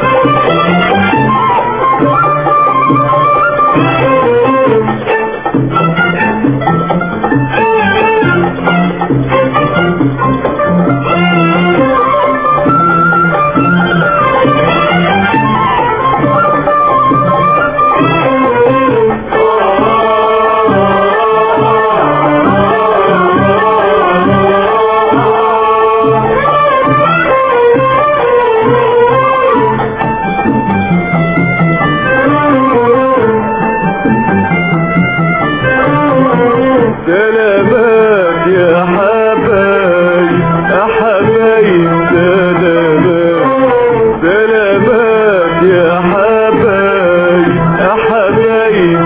سلامات يا حبايب يا حبايب سلامات سلامات يا حبايب يا حبايب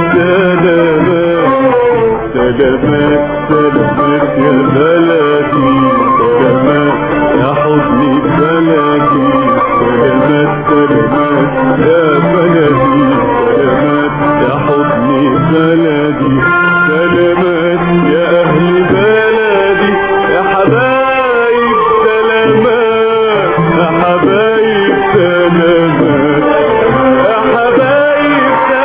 سلامات سلامات سلامات يا بلدي سلامات يا حضني بلدي سلامات سلامات يا بلدي سلامات يا حضني بلدي سلامات يا أهل بلدي يا حبايب سلامات يا حبايب سلامات يا حبايب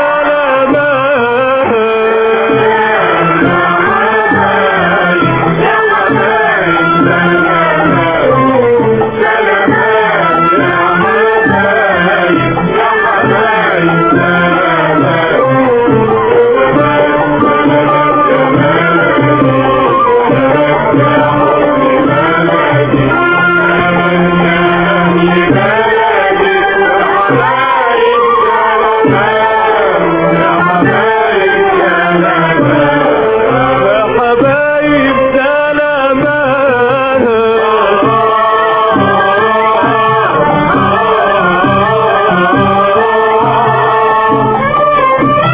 يا حبايب سلامات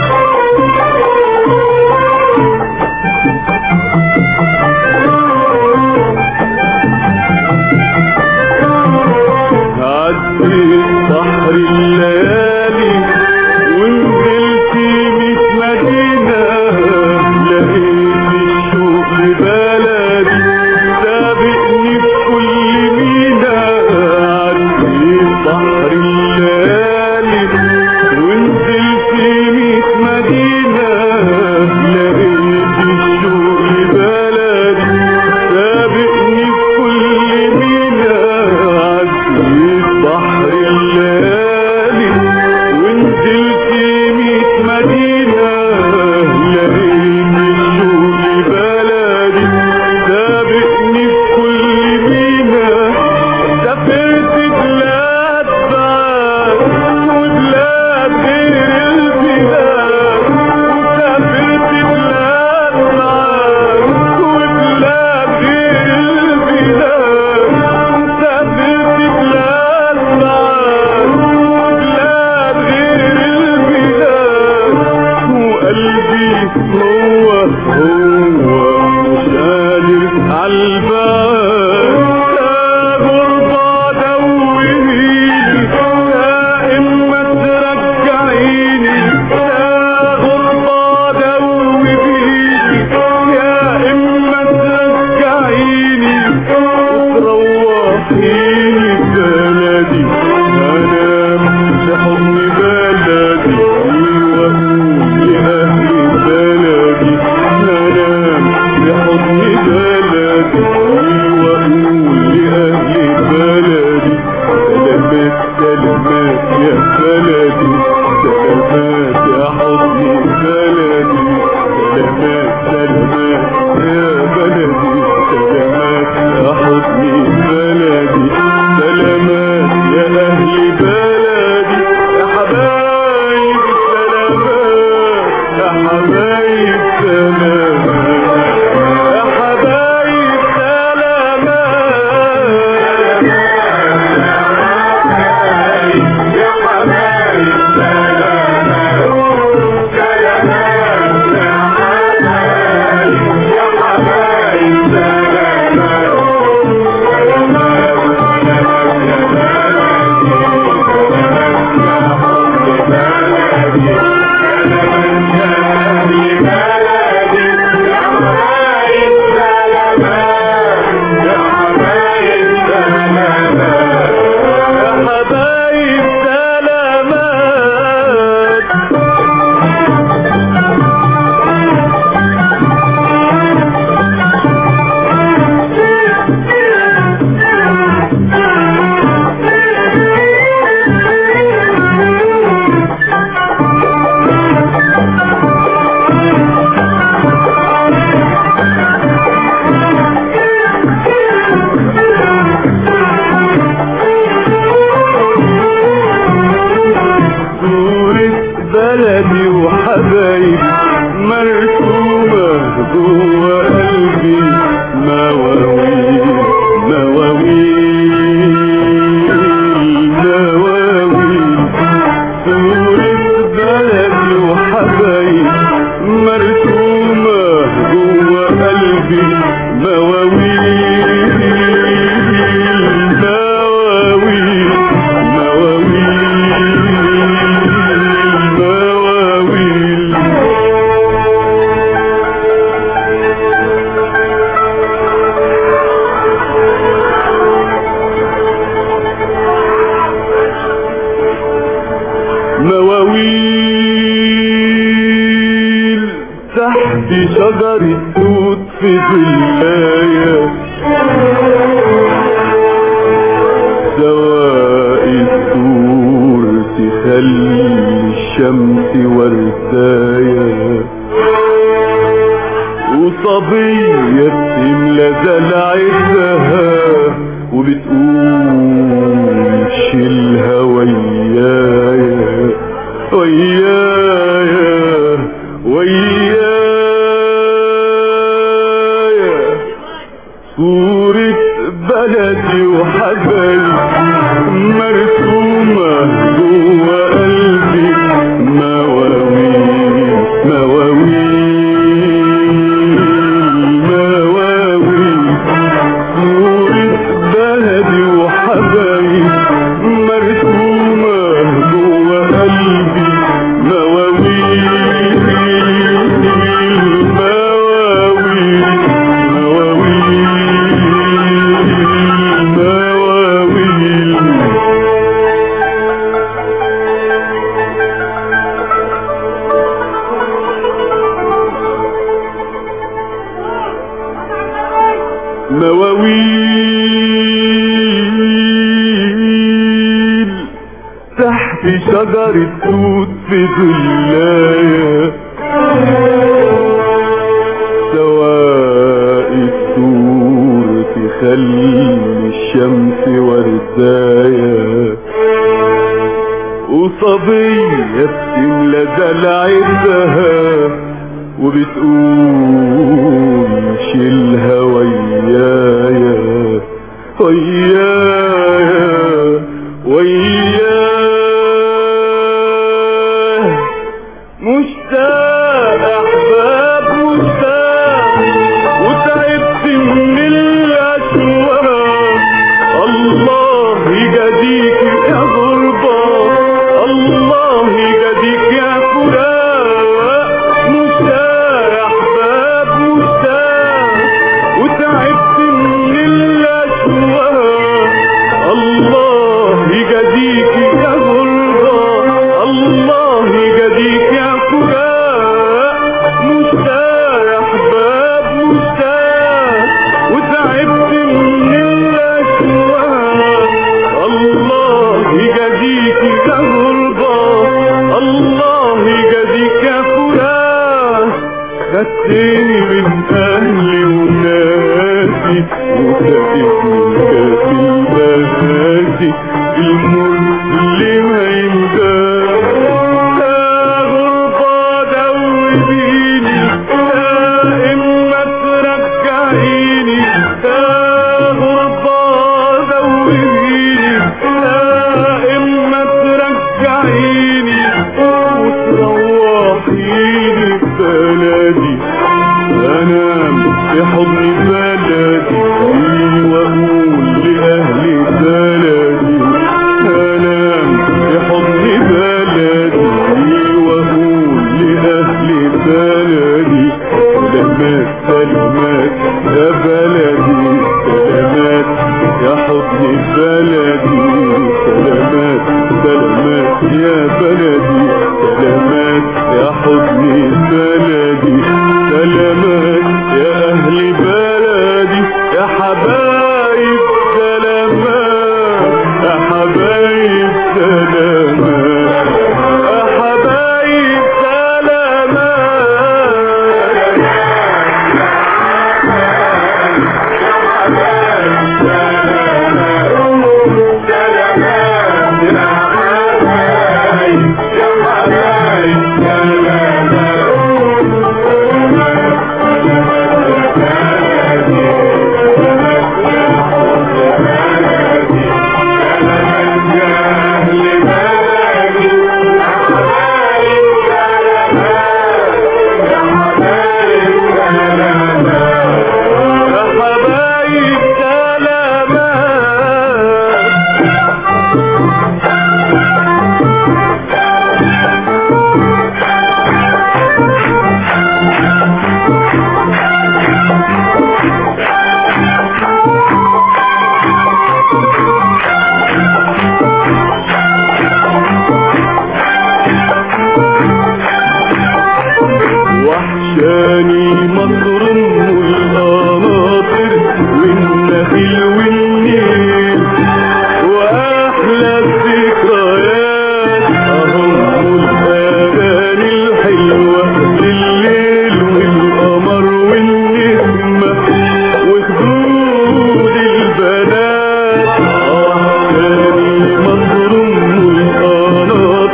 عديت بحر الليالي ونزلت ميت مدينة لقيت الشوق لبلدي سابقني في كل مينا عديت بحر الليالي ونزلت ميت مدينة لقيت الشوق لبلدي سابقني في كل مينا عديت بحر الليالي ونزلت ميت مدينة لقيت الشوق لبلدي سابقني في كل مينا سافرت بلاد بعاد وبلاد غير البلاد وسافرت بلاد بعاد وبلاد غير البلاد سافرت بلاد بعاد وبلاد غير البلاد وقلبي هو هو مش قادر عالبال يا غربة دويني يا إما ترجعيني يا غربة دويني يا إما ترجعيني وتروحيني بلدي أنام لحضن بلدي وأقول لأهل بلدي أنام لحضن بلدي وأقول لأهل بلدي سلامات سلامات يا بلدي سلامات يا حضن بلدي سلامات سلامات يا بلدي سلامات يا حضن بلدي سلامات يا أهل بلدي يا حبايب سلامات يا حبايب سلامات يا حبايب سلامات بلدي وحبايبي مرسومة جوا قلبي مواويل مواويل مواويل صورة بلدي وحبايبي مرسومة جوا قلبي مواويل مواويل مواويل مواويل مواويل تحت شجرة توت في ظلايا سواء الدور تخلي الشمس وردايا وصبية بتملى دلعتها وبتقول شيلها ويايا ويايا ويايا صورة بلدي وحبايبي مرسومة جوا قلبي مواويل مواويل مواويل صورة بلدي وحبايبي مرسومة جوا قلبي مواويل مواويل مواويل مواويل مواويل تحت شجرة توت في ظلايا سواء الدور تخلي الشمس وردايا وصبية بتملى دلعتها وبتقول شيلها ويايا ويايا ويايا مشتاق احباب مشتاق وتعبت من الاشواق الله يجازيك يا غربة الله يجازيك يا فراق مشتاق يا احباب مشتاق وتعبت من الاشواق الله يجازيك يا غربة الله يجازيك يا فراق مشتاق يا احباب مشتاق وتعبت من الاشواق الله يجازيك يا غربة الله يجازيك يا فراق خدتني من اهلي وناسي وخدتني كاس المهاتي المر اللي ما ينساش يا غربة دوبيني يا إما ترجعيني يا غربة دوبيني يا إما ترجعيني وتروحيني بلدي أنام في حضن بلدي وأقول لأهل بلدي أنام في حضن بلدي وأقول لأهل بلدي سلامات سلامات يا بلدي سلامات يا حضن بلدي سلامات سلامات يا بلدي سلامات يا حضن بلدي سلامات يا أهل بلدي يا حبايب سلامات يا حبايب سلامات يا حبايب سلامات يا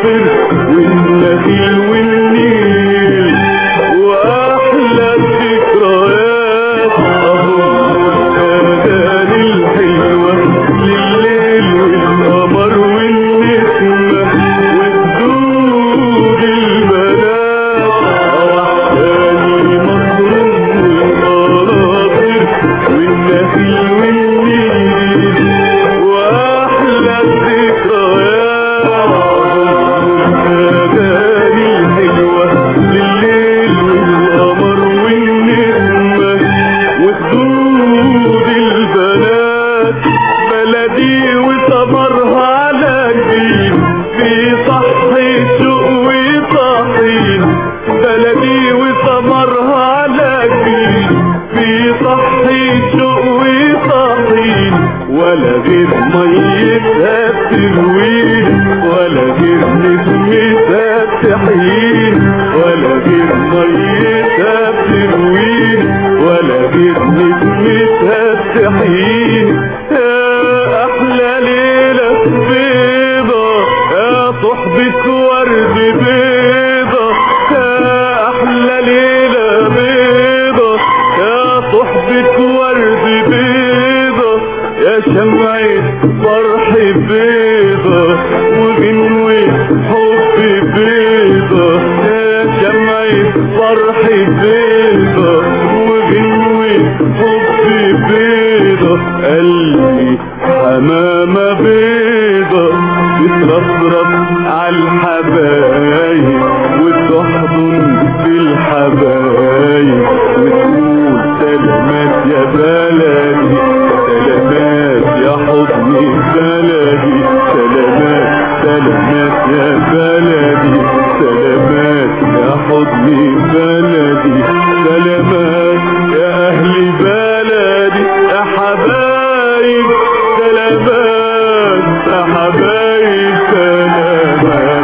المناظر والنخيل والنيل واحلى الذكريات اهم الاغاني الحلوه لليل والقمر والنسمه والدود البنات وحداني مصر والمناظر والنخيل والنيل واحلى الذكريات الاغاني الحلوه لليل والقمر والنسمه والدود البنات بلدي وثمرها على جبين في صحي سوق وطحين بلدي وثمرها على جبين في صحي سوق وطحين ولا غير ميتها بتروين ولا غير نسمتها بتحين ولا غير ميتها بتروين ولا غير نسمتها بتحين يا احلى ليله بيضه يا صحبة ورد بيضه يا احلى ليله بيضه يا صحبة ورد بيضه يا شمعة فرح بيضه وغنوة حب بيضه يا شمعة فرح بيضه وغنوة حب بيضه قلبي حمامة بيضة بترفرف عالحبايب وتحضن بالحبايب وتقول سلامات يا بلدي سلامات يا حضني بلدي سلامات سلامات يا بلدي سلامات يا حضني بلدي سلامات يا اهل بلدي يا حبايب سلامات يا حبايب سلامات